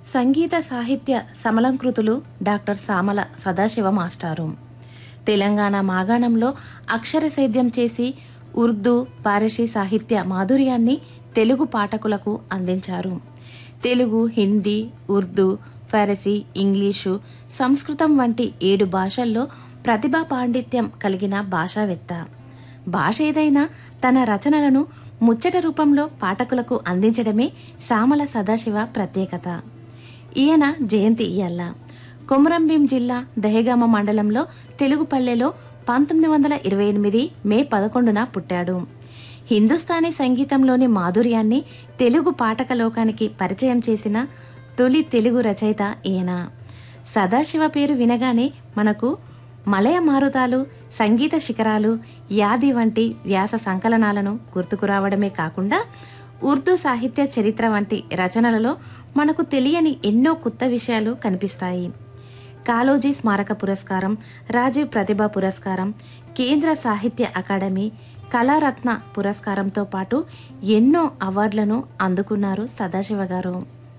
సంగీత సాహిత్య సమలంకృతులు డాక్టర్ సామల సదాశివ మాస్టారు తెలంగాణ మాగాణంలో అక్షర సేద్యం చేసి ఉర్దూ పారసీ సాహిత్య మాధుర్యాన్ని తెలుగు పాఠకులకు అందించారు తెలుగు హిందీ ఉర్దూ ఫారసీ ఇంగ్లీషు సంస్కృతం వంటి ఏడు భాషల్లో ప్రతిభా పాండిత్యం కలిగిన భాషావేత్త భాష ఏదైనా తన రచనలను ముచ్చట రూపంలో పాఠకులకు అందించడమే సామల సదాశివ ప్రత్యేకత ఈయన జయంతి ఇయ్యాల కొమరంభీం జిల్లా దహేగామ మండలంలో తెలుగుపల్లెలో పంతొమ్మిది వందల ఇరవై ఎనిమిది మే పదకొండున పుట్టాడు హిందుస్థానీ సంగీతంలోని మాధుర్యాన్ని తెలుగు పాఠక లోకానికి పరిచయం చేసిన తొలి తెలుగు రచయిత ఈయన సదాశివ పేరు వినగానే మనకు మలయ మారుతాలు సంగీత శిఖరాలు యాది వంటి వ్యాస సంకలనాలను గుర్తుకు రావడమే కాకుండా ఉర్దూ సాహిత్య చరిత్ర వంటి రచనలలో మనకు తెలియని ఎన్నో కొత్త విషయాలు కనిపిస్తాయి కాలోజీ స్మారక పురస్కారం రాజీవ్ ప్రతిభ పురస్కారం కేంద్ర సాహిత్య అకాడమీ కళారత్న పురస్కారంతో పాటు ఎన్నో అవార్డులను అందుకున్నారు సదాశివ గారు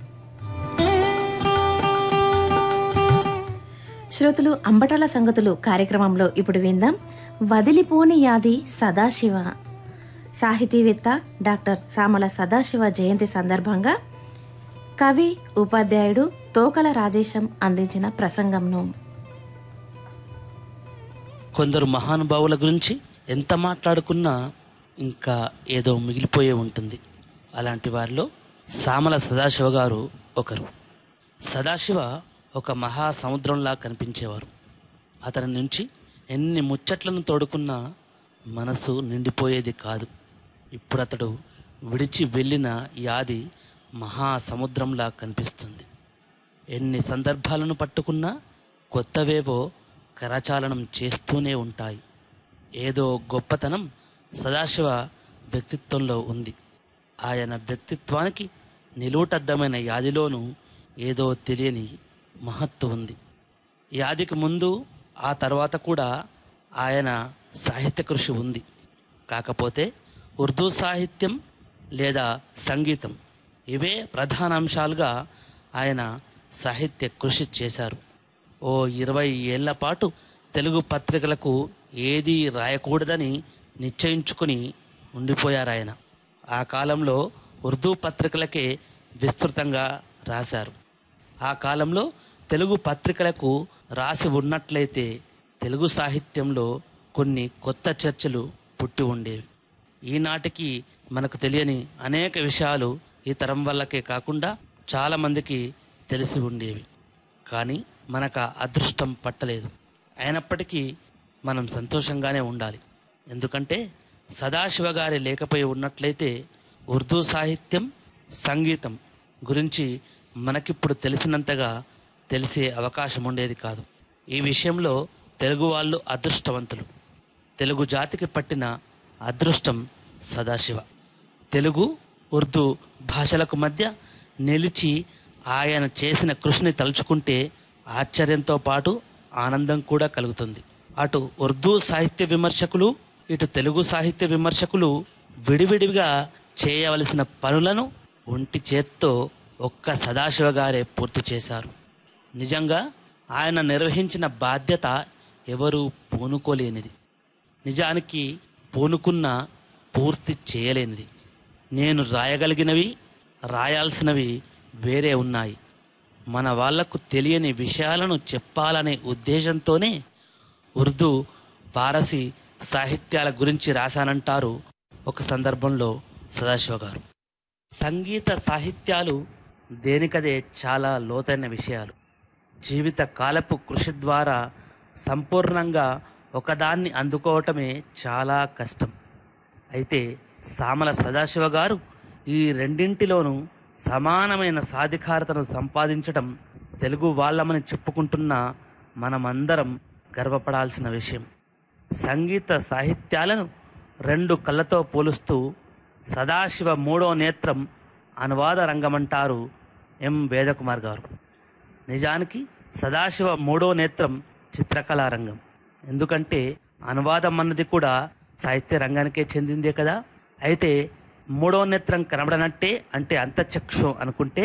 శ్రోతలు అంబటాల సంగతులు కార్యక్రమంలో ఇప్పుడు విందాం వదిలిపోని యాది సదాశివ సాహితీవేత్త డాక్టర్ సామల సదాశివ జయంతి సందర్భంగా కవి ఉపాధ్యాయుడు తోకల రాజేశం అందించిన ప్రసంగంను కొందరు మహానుభావుల గురించి ఎంత మాట్లాడుకున్నా ఇంకా ఏదో మిగిలిపోయే ఉంటుంది అలాంటి వారిలో సామల సదాశివ గారు ఒకరు సదాశివ ఒక మహా సముద్రంలా కనిపించేవారు అతని నుంచి ఎన్ని ముచ్చట్లను తోడుకున్నా మనసు నిండిపోయేది కాదు ఇప్పుడు అతడు విడిచి వెళ్ళిన యాది మహా సముద్రంలా కనిపిస్తుంది ఎన్ని సందర్భాలను పట్టుకున్నా కొత్తవేవో కరచాలనం చేస్తూనే ఉంటాయి ఏదో గొప్పతనం సదాశివ వ్యక్తిత్వంలో ఉంది ఆయన వ్యక్తిత్వానికి నిలువుటద్దమైన యాదిలోనూ ఏదో తెలియని మహత్తు ఉంది యాదికి ముందు ఆ తర్వాత కూడా ఆయన సాహిత్య కృషి ఉంది కాకపోతే ఉర్దూ సాహిత్యం లేదా సంగీతం ఇవే ప్రధాన అంశాలుగా ఆయన సాహిత్య కృషి చేశారు ఓ ఇరవై ఏళ్ల పాటు తెలుగు పత్రికలకు ఏదీ రాయకూడదని నిశ్చయించుకుని ఉండిపోయారాయన ఆ కాలంలో ఉర్దూ పత్రికలకే విస్తృతంగా రాశారు ఆ కాలంలో తెలుగు పత్రికలకు రాసి ఉన్నట్లయితే తెలుగు సాహిత్యంలో కొన్ని కొత్త చర్చలు పుట్టి ఉండేవి ఈనాటికి మనకు తెలియని అనేక విషయాలు ఈ తరం వల్లకే కాకుండా చాలా మందికి తెలిసి ఉండేవి కానీ మనకు ఆ అదృష్టం పట్టలేదు అయినప్పటికీ మనం సంతోషంగానే ఉండాలి ఎందుకంటే సదాశివ గారి లేకపోయి ఉన్నట్లయితే ఉర్దూ సాహిత్యం సంగీతం గురించి మనకిప్పుడు తెలిసినంతగా తెలిసే అవకాశం ఉండేది కాదు ఈ విషయంలో తెలుగు వాళ్ళు అదృష్టవంతులు తెలుగు జాతికి పట్టిన అదృష్టం సదాశివ తెలుగు ఉర్దూ భాషలకు మధ్య నిలిచి ఆయన చేసిన కృషిని తలుచుకుంటే ఆశ్చర్యంతో పాటు ఆనందం కూడా కలుగుతుంది అటు ఉర్దూ సాహిత్య విమర్శకులు ఇటు తెలుగు సాహిత్య విమర్శకులు విడివిడిగా చేయవలసిన పనులను ఒంటి చేత్తో ఒక్క సదాశివ గారే పూర్తి చేశారు నిజంగా ఆయన నిర్వహించిన బాధ్యత ఎవరూ పూనుకోలేనిది నిజానికి పూనుకున్న పూర్తి చేయలేనిది నేను రాయగలిగినవి రాయాల్సినవి వేరే ఉన్నాయి మన వాళ్లకు తెలియని విషయాలను చెప్పాలనే ఉద్దేశంతోనే ఉర్దూ పారసీ సాహిత్యాల గురించి రాశానంటారు ఒక సందర్భంలో సదాశివ గారు సంగీత సాహిత్యాలు దేనికదే చాలా లోతైన విషయాలు జీవిత కాలపు కృషి ద్వారా సంపూర్ణంగా ఒకదాన్ని అందుకోవటమే చాలా కష్టం అయితే సామల సదాశివ గారు ఈ రెండింటిలోనూ సమానమైన సాధికారతను సంపాదించడం తెలుగు వాళ్ళమని చెప్పుకుంటున్న మనమందరం గర్వపడాల్సిన విషయం సంగీత సాహిత్యాలను రెండు కళ్ళతో పోలుస్తూ సదాశివ మూడో నేత్రం అనువాద రంగమంటారు ఎం వేదకుమార్ గారు నిజానికి సదాశివ మూడో నేత్రం చిత్రకళా రంగం ఎందుకంటే అనువాదం అన్నది కూడా సాహిత్య రంగానికే చెందిందే కదా అయితే మూడో నేత్రం కనబడనట్టే అంటే అంతచక్షు అనుకుంటే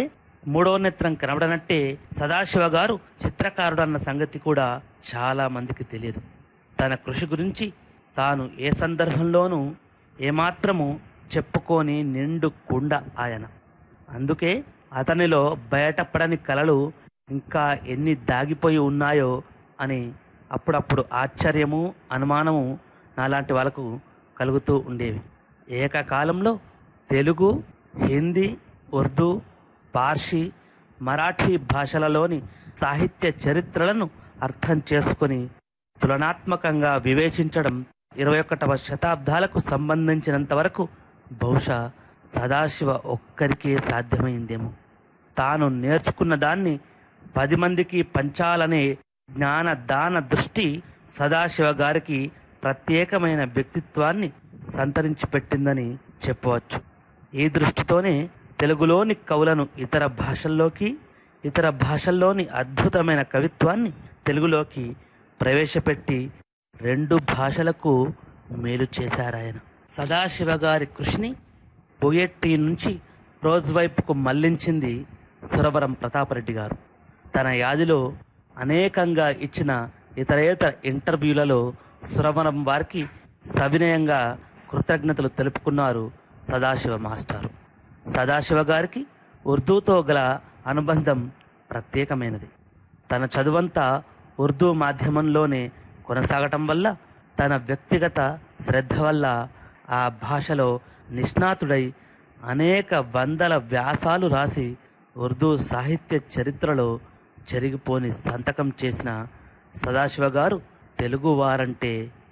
మూడో నేత్రం కనబడనట్టే సదాశివ గారు చిత్రకారుడు అన్న సంగతి కూడా చాలా మందికి తెలియదు తన కృషి గురించి తాను ఏ సందర్భంలోనూ ఏమాత్రము చెప్పుకోని నిండు కుండ ఆయన అందుకే అతనిలో బయటపడని కలలు ఇంకా ఎన్ని దాగిపోయి ఉన్నాయో అని అప్పుడప్పుడు ఆశ్చర్యము అనుమానము నాలాంటి వాళ్ళకు కలుగుతూ ఉండేవి ఏకకాలంలో తెలుగు హిందీ ఉర్దూ పార్సీ మరాఠీ భాషలలోని సాహిత్య చరిత్రలను అర్థం చేసుకొని తులనాత్మకంగా వివేచించడం ఇరవై ఒకటవ శతాబ్దాలకు సంబంధించినంత వరకు బహుశా సదాశివ ఒక్కరికే సాధ్యమైందేమో తాను నేర్చుకున్న దాన్ని పది మందికి పంచాలనే జ్ఞాన దాన దృష్టి సదాశివ గారికి ప్రత్యేకమైన వ్యక్తిత్వాన్ని సంతరించి పెట్టిందని చెప్పవచ్చు ఈ దృష్టితోనే తెలుగులోని కవులను ఇతర భాషల్లోకి ఇతర భాషల్లోని అద్భుతమైన కవిత్వాన్ని తెలుగులోకి ప్రవేశపెట్టి రెండు భాషలకు మేలు చేశారాయన సదాశివ గారి కృషిని పొయెట్టి నుంచి ప్రోజ్ వైపుకు మళ్లించింది సురవరం ప్రతాపరెడ్డి గారు తన యాదిలో అనేకంగా ఇచ్చిన ఇతరేతర ఇంటర్వ్యూలలో సురవరం వారికి సవినయంగా కృతజ్ఞతలు తెలుపుకున్నారు సదాశివ మాస్టారు సదాశివ గారికి ఉర్దూతో గల అనుబంధం ప్రత్యేకమైనది తన చదువంతా ఉర్దూ మాధ్యమంలోనే కొనసాగటం వల్ల తన వ్యక్తిగత శ్రద్ధ వల్ల ఆ భాషలో నిష్ణాతుడై అనేక వందల వ్యాసాలు రాసి ఉర్దూ సాహిత్య చరిత్రలో చెరిగిపోని సంతకం చేసిన సదాశివ గారు తెలుగువారంటే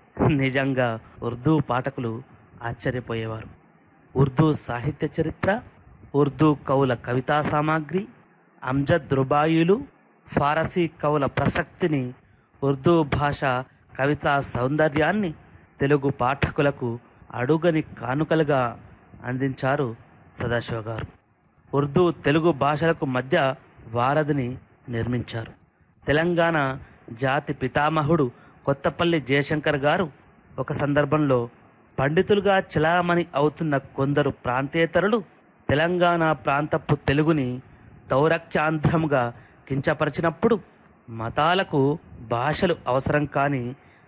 నిజంగా ఉర్దూ పాఠకులు ఆశ్చర్యపోయేవారు ఉర్దూ సాహిత్య చరిత్ర ఉర్దూ కవుల కవితా సామాగ్రి అంజద్ రుబాయిలు ఫారసీ కవుల ప్రసక్తిని ఉర్దూ భాష కవితా సౌందర్యాన్ని తెలుగు పాఠకులకు అడుగని కానుకలుగా అందించారు సదాశివ గారు ఉర్దూ తెలుగు భాషలకు మధ్య వారధిని నిర్మించారు తెలంగాణ జాతి పితామహుడు కొత్తపల్లి జయశంకర్ గారు ఒక సందర్భంలో పండితులుగా చలామణి అవుతున్న కొందరు ప్రాంతేతరులు తెలంగాణ ప్రాంతపు తెలుగుని తౌరక్యాంధ్రముగా కించపరిచినప్పుడు మతాలకు భాషలు అవసరం కాని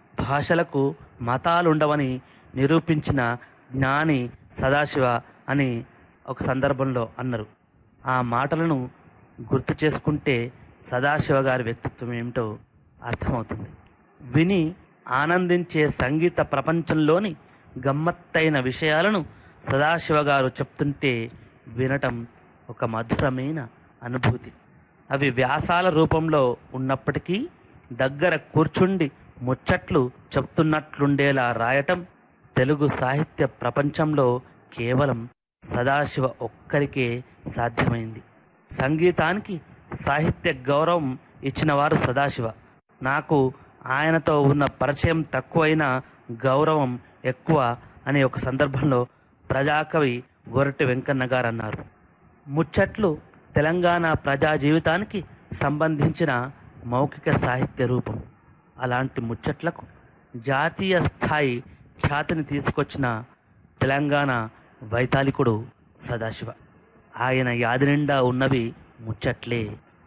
భాషలకు మతాలుండవని నిరూపించిన జ్ఞాని సదాశివ అని ఒక సందర్భంలో అన్నారు ఆ మాటలను గుర్తు చేసుకుంటే సదాశివ గారి వ్యక్తిత్వం ఏమిటో అర్థమవుతుంది విని ఆనందించే సంగీత ప్రపంచంలోని గమ్మత్తైన విషయాలను సదాశివ గారు చెప్తుంటే వినటం ఒక మధురమైన అనుభూతి అవి వ్యాసాల రూపంలో ఉన్నప్పటికీ దగ్గర కూర్చుండి ముచ్చట్లు చెప్తున్నట్లుండేలా రాయటం తెలుగు సాహిత్య ప్రపంచంలో కేవలం సదాశివ ఒక్కరికే సాధ్యమైంది సంగీతానికి సాహిత్య గౌరవం ఇచ్చినవారు సదాశివ నాకు ఆయనతో ఉన్న పరిచయం తక్కువైన గౌరవం ఎక్కువ అనే ఒక సందర్భంలో ప్రజాకవి గొరటి వెంకన్న గారు అన్నారు ముచ్చట్లు తెలంగాణ ప్రజా జీవితానికి సంబంధించిన మౌఖిక సాహిత్య రూపం అలాంటి ముచ్చట్లకు జాతీయ స్థాయి ఖ్యాతిని తీసుకొచ్చిన తెలంగాణ వైతాళికుడు సదాశివ ఆయన యాది నిండా ఉన్నవి ముచ్చట్లే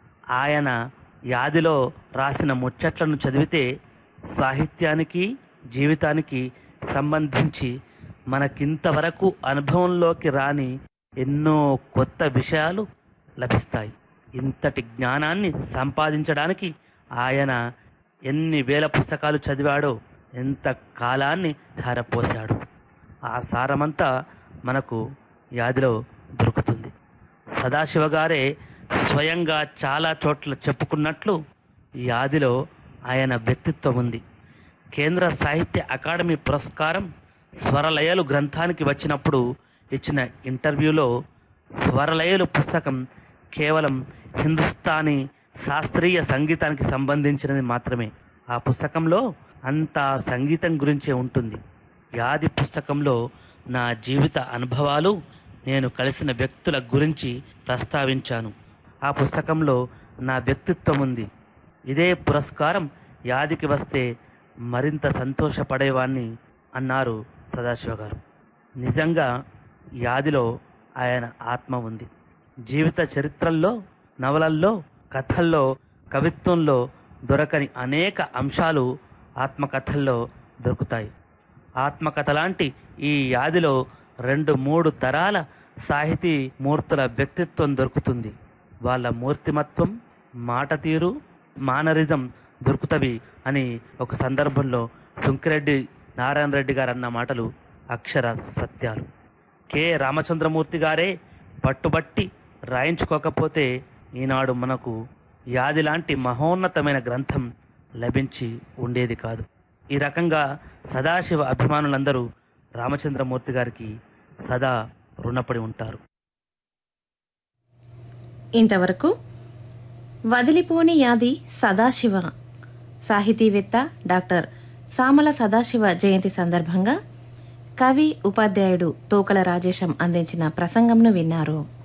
ఆయన యాదిలో రాసిన ముచ్చట్లను చదివితే సాహిత్యానికి జీవితానికి సంబంధించి మనకింతవరకు అనుభవంలోకి రాని ఎన్నో కొత్త విషయాలు లభిస్తాయి ఇంతటి జ్ఞానాన్ని సంపాదించడానికి ఆయన ఎన్ని వేల పుస్తకాలు చదివాడో ఎంత కాలాన్ని ధారపోశాడు ఆ సారమంతా మనకు యాదిలో దొరుకుతుంది సదాశివ గారే స్వయంగా చాలా చోట్ల చెప్పుకున్నట్లు యాదిలో ఆయన వ్యక్తిత్వం ఉంది కేంద్ర సాహిత్య అకాడమీ పురస్కారం స్వరలయలు గ్రంథానికి వచ్చినప్పుడు ఇచ్చిన ఇంటర్వ్యూలో స్వరలయలు పుస్తకం కేవలం హిందుస్థానీ శాస్త్రీయ సంగీతానికి సంబంధించినది మాత్రమే ఆ పుస్తకంలో అంతా సంగీతం గురించే ఉంటుంది యాది పుస్తకంలో నా జీవిత అనుభవాలు నేను కలిసిన వ్యక్తుల గురించి ప్రస్తావించాను ఆ పుస్తకంలో నా వ్యక్తిత్వం ఉంది ఇదే పురస్కారం యాదికి వస్తే మరింత సంతోషపడేవాణ్ణి అన్నారు సదాశివ గారు నిజంగా యాదిలో ఆయన ఆత్మ ఉంది జీవిత చరిత్రల్లో నవలల్లో కథల్లో కవిత్వంలో దొరకని అనేక అంశాలు ఆత్మకథల్లో దొరుకుతాయి ఆత్మకథ లాంటి ఈ యాదిలో రెండు మూడు తరాల సాహితీ మూర్తుల వ్యక్తిత్వం దొరుకుతుంది వాళ్ళ మూర్తిమత్వం మాట తీరు మానరిజం దొరుకుతవి అని ఒక సందర్భంలో సుంకిరెడ్డి నారాయణ రెడ్డి గారు అన్న మాటలు అక్షర సత్యాలు కె రామచంద్రమూర్తి గారే పట్టుబట్టి రాయించుకోకపోతే ఈనాడు మనకు యాది లాంటి మహోన్నతమైన గ్రంథం లభించి ఉండేది కాదు ఈ రకంగా సదాశివ అభిమానులందరూ రామచంద్రమూర్తి గారికి సదా రుణపడి ఉంటారు ఇంతవరకు వదిలిపోని యాది సదాశివ సాహితీవేత్త డాక్టర్ సామల సదాశివ జయంతి సందర్భంగా కవి ఉపాధ్యాయుడు తోకల రాజేశం అందించిన ప్రసంగంను విన్నారు